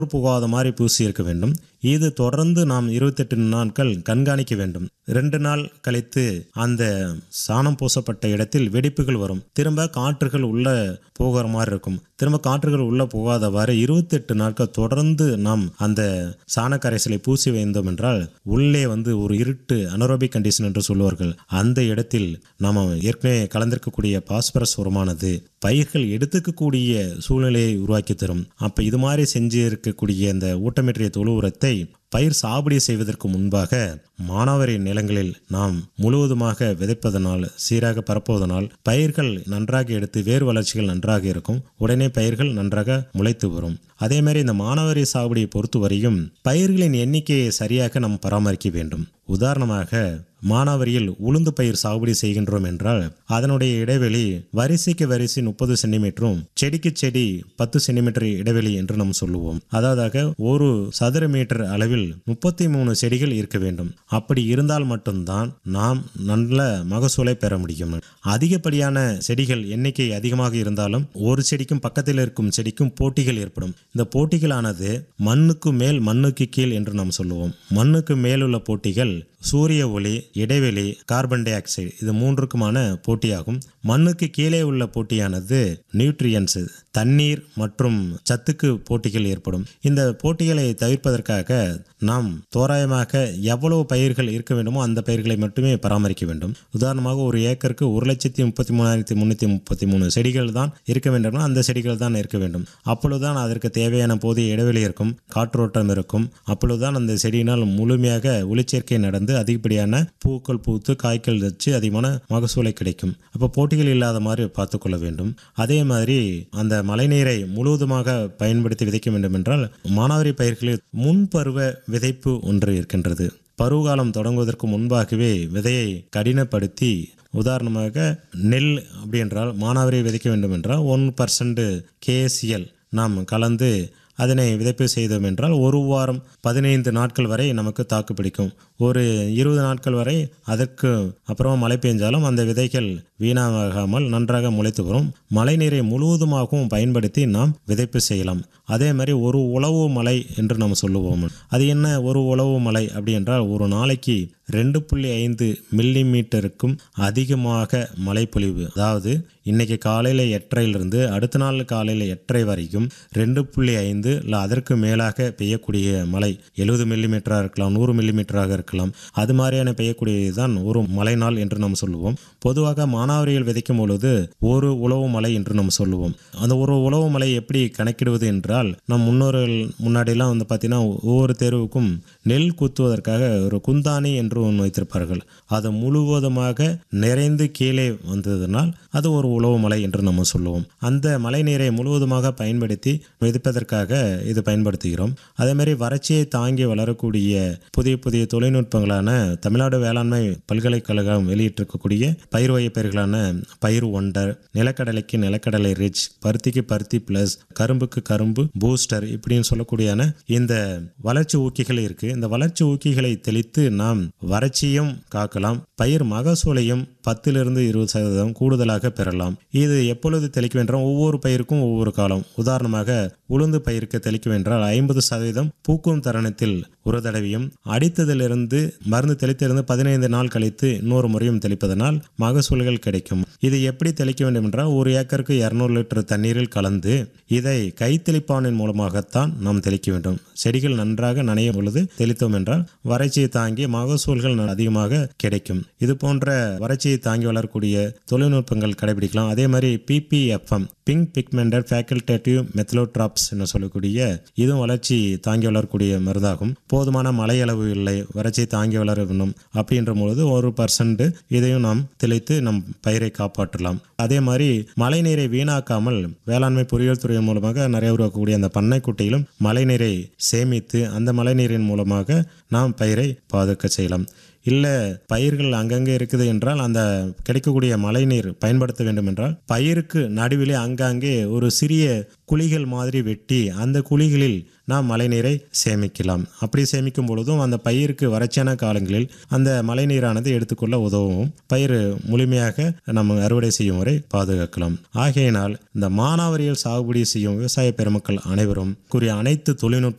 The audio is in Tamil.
புகாத மாதிரி பூசி இருக்க வேண்டும் இது தொடர்ந்து நாம் இருபத்தெட்டு நாட்கள் கண்காணிக்க வேண்டும் ரெண்டு நாள் கழித்து அந்த சாணம் பூசப்பட்ட இடத்தில் வெடிப்புகள் வரும் திரும்ப காற்றுகள் உள்ள போகிற மாதிரி இருக்கும் திரும்ப காற்றுகள் உள்ள போகாதவாறு இருபத்தெட்டு நாட்கள் தொடர்ந்து நாம் அந்த சாண கரைசலை பூசி வைந்தோம் என்றால் உள்ளே வந்து ஒரு இருட்டு அனரோபிக் கண்டிஷன் என்று சொல்லுவார்கள் அந்த இடத்தில் நாம் ஏற்கனவே கலந்திருக்கக்கூடிய பாஸ்பரஸ் உரமானது பயிர்கள் எடுத்துக்கக்கூடிய சூழ்நிலையை உருவாக்கி தரும் அப்போ இது மாதிரி செஞ்சு இருக்கக்கூடிய அந்த ஊட்டமேற்றிய தொழு உரத்தை பயிர் சாகுபடி செய்வதற்கு முன்பாக மானாவாரி நிலங்களில் நாம் முழுவதுமாக விதைப்பதனால் சீராக பரப்புவதனால் பயிர்கள் நன்றாக எடுத்து வேர் வளர்ச்சிகள் நன்றாக இருக்கும் உடனே பயிர்கள் நன்றாக முளைத்து வரும் அதே மாதிரி இந்த மானாவாரி சாகுபடியை பொறுத்தவரையும் பயிர்களின் எண்ணிக்கையை சரியாக நாம் பராமரிக்க வேண்டும் உதாரணமாக மானாவரியில் உளுந்து பயிர் சாகுபடி செய்கின்றோம் என்றால் அதனுடைய இடைவெளி வரிசைக்கு வரிசை முப்பது சென்டிமீட்டரும் செடிக்கு செடி பத்து சென்டிமீட்டர் இடைவெளி என்று நாம் சொல்லுவோம் அதாவது ஒரு சதுர மீட்டர் அளவில் முப்பத்தி மூணு செடிகள் இருக்க வேண்டும் அப்படி இருந்தால் மட்டும்தான் நாம் நல்ல மகசூலை பெற முடியும் அதிகப்படியான செடிகள் எண்ணிக்கை அதிகமாக இருந்தாலும் ஒரு செடிக்கும் பக்கத்தில் இருக்கும் செடிக்கும் போட்டிகள் ஏற்படும் இந்த போட்டிகளானது மண்ணுக்கு மேல் மண்ணுக்கு கீழ் என்று நாம் சொல்லுவோம் மண்ணுக்கு மேலுள்ள போட்டிகள் சூரிய ஒளி இடைவெளி கார்பன் டை ஆக்சைடு இது மூன்றுக்குமான போட்டியாகும் மண்ணுக்கு கீழே உள்ள போட்டியானது நியூட்ரியன்ஸ் தண்ணீர் மற்றும் சத்துக்கு போட்டிகள் ஏற்படும் இந்த போட்டிகளை தவிர்ப்பதற்காக நாம் தோராயமாக எவ்வளவு பயிர்கள் இருக்க வேண்டுமோ அந்த பயிர்களை மட்டுமே பராமரிக்க வேண்டும் உதாரணமாக ஒரு ஏக்கருக்கு ஒரு லட்சத்தி முப்பத்தி மூணாயிரத்தி முன்னூற்றி முப்பத்தி மூணு செடிகள் தான் இருக்க வேண்டும்னா அந்த செடிகள் தான் இருக்க வேண்டும் அப்பொழுதுதான் அதற்கு தேவையான போதிய இடைவெளி இருக்கும் காற்றோட்டம் இருக்கும் அப்பொழுதுதான் அந்த செடியினால் முழுமையாக ஒளிச்சேர்க்கை நடந்து அதிகப்படியான பூக்கள் பூத்து காய்கள் வச்சு அதிகமான மகசூலை கிடைக்கும் அப்போ போட்டிகள் இல்லாத மாதிரி பார்த்துக்கொள்ள வேண்டும் அதே மாதிரி அந்த மழைநீரை முழுவதுமாக பயன்படுத்தி விதைக்க வேண்டும் என்றால் மானாவாரி பயிர்களில் முன்பருவ விதைப்பு ஒன்று இருக்கின்றது பருவகாலம் தொடங்குவதற்கு முன்பாகவே விதையை கடினப்படுத்தி உதாரணமாக நெல் அப்படி என்றால் மானாவாரி விதைக்க வேண்டும் என்றால் ஒன் பர்சன்ட் கேசிஎல் நாம் கலந்து அதனை விதைப்பு செய்தோம் என்றால் ஒரு வாரம் பதினைந்து நாட்கள் வரை நமக்கு தாக்கு பிடிக்கும் ஒரு இருபது நாட்கள் வரை அதற்கு அப்புறமா மழை பெஞ்சாலும் அந்த விதைகள் வீணாகாமல் நன்றாக முளைத்து வரும் மழை நீரை முழுவதுமாகவும் பயன்படுத்தி நாம் விதைப்பு செய்யலாம் அதே மாதிரி ஒரு உழவு மலை என்று நாம் சொல்லுவோம் அது என்ன ஒரு உழவு மலை அப்படி என்றால் ஒரு நாளைக்கு ரெண்டு புள்ளி ஐந்து மில்லி மீட்டருக்கும் அதிகமாக மழைப்பொழிவு அதாவது இன்னைக்கு காலையில் எட்டரையிலிருந்து அடுத்த நாள் காலையில் எட்டரை வரைக்கும் ரெண்டு புள்ளி ஐந்து இல்லை அதற்கு மேலாக பெய்யக்கூடிய மழை எழுபது மில்லி மீட்டராக இருக்கலாம் நூறு மில்லி மீட்டராக இருக்கலாம் அது மாதிரியான பெய்யக்கூடியது தான் ஒரு மழை நாள் என்று நாம் சொல்லுவோம் பொதுவாக மானாவாரிகள் விதைக்கும் பொழுது ஒரு உழவு மலை என்று நாம் சொல்லுவோம் அந்த ஒரு உழவு மலை எப்படி கணக்கிடுவது என்றால் நம் முன்னோர்கள் முன்னாடிலாம் வந்து பார்த்தீங்கன்னா ஒவ்வொரு தேர்வுக்கும் நெல் குத்துவதற்காக ஒரு குந்தானி என்று ஒன்று வைத்திருப்பார்கள் அது முழுவதுமாக நிறைந்து கீழே வந்ததுனால் அது ஒரு உழவு மலை என்று நம்ம சொல்லுவோம் அந்த மழை நீரை முழுவதுமாக பயன்படுத்தி விதைப்பதற்காக இது பயன்படுத்துகிறோம் அதே மாதிரி வறட்சியை தாங்கி வளரக்கூடிய புதிய புதிய தொழில்நுட்பங்களான தமிழ்நாடு வேளாண்மை பல்கலைக்கழகம் வெளியிட்டிருக்கக்கூடிய பயிர் வகை பயிர்களான பயிர் ஒண்டர் நிலக்கடலைக்கு நிலக்கடலை ரிச் பருத்திக்கு பருத்தி பிளஸ் கரும்புக்கு கரும்பு பூஸ்டர் இப்படின்னு சொல்லக்கூடியான இந்த வளர்ச்சி ஊக்கிகள் இருக்கு இந்த வளர்ச்சி ஊக்கிகளை தெளித்து நாம் வறட்சியும் காக்கலாம் பயிர் மகசூலையும் பத்திலிருந்து இருபது சதவீதம் கூடுதலாக பெறலாம் இது எப்பொழுது தெளிக்க வேண்டாம் ஒவ்வொரு பயிருக்கும் ஒவ்வொரு காலம் உதாரணமாக உளுந்து பயிருக்கு தெளிக்க வேண்டால் ஐம்பது சதவீதம் பூக்கும் தருணத்தில் ஒரு தடவையும் அடித்ததிலிருந்து மருந்து தெளித்திருந்து பதினைந்து நாள் கழித்து இன்னொரு முறையும் தெளிப்பதனால் மகசூல்கள் கிடைக்கும் இது எப்படி தெளிக்க வேண்டும் என்றால் ஒரு ஏக்கருக்கு இரநூறு லிட்டர் தண்ணீரில் கலந்து இதை கைத்தெளிப்பானின் மூலமாகத்தான் நாம் தெளிக்க வேண்டும் செடிகள் நன்றாக நனையும் பொழுது தெளித்தோம் என்றால் வறட்சியை தாங்கி மகசூல்கள் அதிகமாக கிடைக்கும் இது போன்ற வறட்சியை தாங்கி வளரக்கூடிய தொழில்நுட்பங்கள் கடைபிடிக்கலாம் அதே மாதிரி PPFM pink pigmented facultative methylotrophs என்று சொல்லக்கூடிய இதுவும் வளர்ச்சி தாங்கி வளரக்கூடிய மருந்தாகும் போதுமான மழை அளவு இல்லை வறட்சியை தாங்கி வளர வேண்டும் அப்படின்ற பொழுது ஒரு பர்சன்ட் இதையும் நாம் தெளித்து நம் பயிரை காப்பாற்றலாம் அதே மாதிரி மழை நீரை வீணாக்காமல் வேளாண்மை பொறியியல் துறை மூலமாக நிறைய உருவாக்கக்கூடிய அந்த பண்ணை குட்டையிலும் மழை நீரை சேமித்து அந்த மழை நீரின் மூலமாக நாம் பயிரை பாதுகாக்க செய்யலாம் இல்லை பயிர்கள் அங்கங்கே இருக்குது என்றால் அந்த கிடைக்கக்கூடிய மழைநீர் பயன்படுத்த வேண்டும் என்றால் பயிருக்கு நடுவிலே அங்கங்கே ஒரு சிறிய குழிகள் மாதிரி வெட்டி அந்த குழிகளில் நாம் மழைநீரை சேமிக்கலாம் அப்படி சேமிக்கும் பொழுதும் அந்த பயிருக்கு வறட்சியான காலங்களில் அந்த மழைநீரானது எடுத்துக்கொள்ள உதவும் பயிர் முழுமையாக நம்ம அறுவடை செய்யும் வரை பாதுகாக்கலாம் ஆகையினால் இந்த மானாவரியில் சாகுபடி செய்யும் விவசாய பெருமக்கள் அனைவரும் கூறிய அனைத்து தொழில்நுட்ப